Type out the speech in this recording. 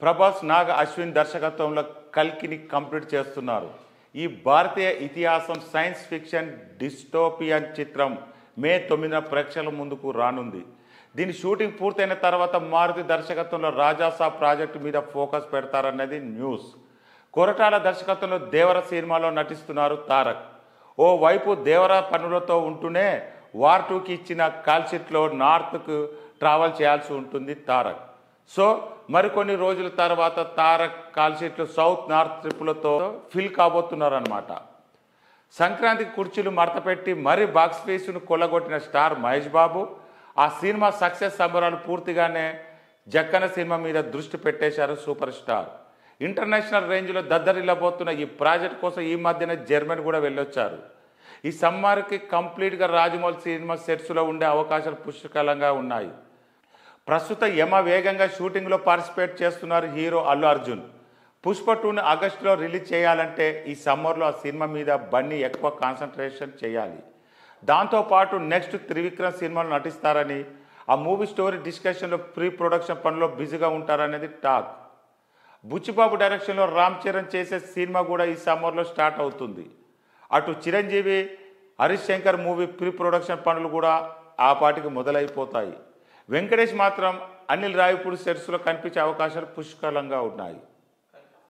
ప్రభాస్ నాగ అశ్విన్ దర్శకత్వంలో కల్కిని కంప్లీట్ చేస్తున్నారు ఈ భారతీయ ఇతిహాసం సైన్స్ ఫిక్షన్ డిస్టోపియన్ చిత్రం మే తొమ్మిదిన ప్రేక్షకుల ముందుకు రానుంది దీని షూటింగ్ పూర్తయిన తర్వాత మారుతి దర్శకత్వంలో రాజాసా ప్రాజెక్టు మీద ఫోకస్ పెడతారన్నది న్యూస్ కొరటాల దర్శకత్వంలో దేవర సినిమాలో నటిస్తున్నారు తారక్ ఓ వైపు దేవర పనులతో ఉంటూనే వార్ టూకి ఇచ్చిన కాల్షీట్లో నార్త్కు ట్రావెల్ చేయాల్సి ఉంటుంది తారక్ సో మరికొన్ని రోజుల తర్వాత తారక్ కాల్షీట్లు సౌత్ నార్త్ ట్రిప్పులతో ఫిల్ కాబోతున్నారన్నమాట సంక్రాంతికి కుర్చీలు మడతపెట్టి మరీ బాక్స్ ఫీసును కొల్లగొట్టిన స్టార్ మహేష్ బాబు ఆ సినిమా సక్సెస్ సంబరాలు పూర్తిగానే జక్కన సినిమా మీద దృష్టి పెట్టేశారు సూపర్ స్టార్ ఇంటర్నేషనల్ రేంజ్లో దద్దరిల్లబోతున్న ఈ ప్రాజెక్ట్ కోసం ఈ మధ్యన జర్మనీ కూడా వెళ్ళొచ్చారు ఈ సమ్మర్కి కంప్లీట్గా రాజమౌళి సినిమా సెట్స్లో ఉండే అవకాశాలు పుష్కలంగా ఉన్నాయి ప్రస్తుత యమ వేగంగా షూటింగ్లో పార్టిసిపేట్ చేస్తున్నారు హీరో అల్లు అర్జున్ పుష్ప టూని ఆగస్టులో రిలీజ్ చేయాలంటే ఈ సమ్మర్లో ఆ సినిమా మీద బన్నీ ఎక్కువ కాన్సన్ట్రేషన్ చేయాలి దాంతోపాటు నెక్స్ట్ త్రివిక్రమ్ సినిమాలో నటిస్తారని ఆ మూవీ స్టోరీ డిస్కషన్లో ప్రీ ప్రొడక్షన్ పనిలో బిజీగా ఉంటారనేది టాక్ బుచ్చిబాబు డైరెక్షన్లో రామ్ చరణ్ చేసే సినిమా కూడా ఈ సమ్మర్లో స్టార్ట్ అవుతుంది అటు Chiranjeevi Harish Shankar movie pre production పనులు కూడా ఆ పాటికి మొదలైపోతాయి వెంకటేష్ మాత్రం అనిల్ రావిపూడి సెట్స్లో కనిపించే అవకాశాలు పుష్కలంగా ఉన్నాయి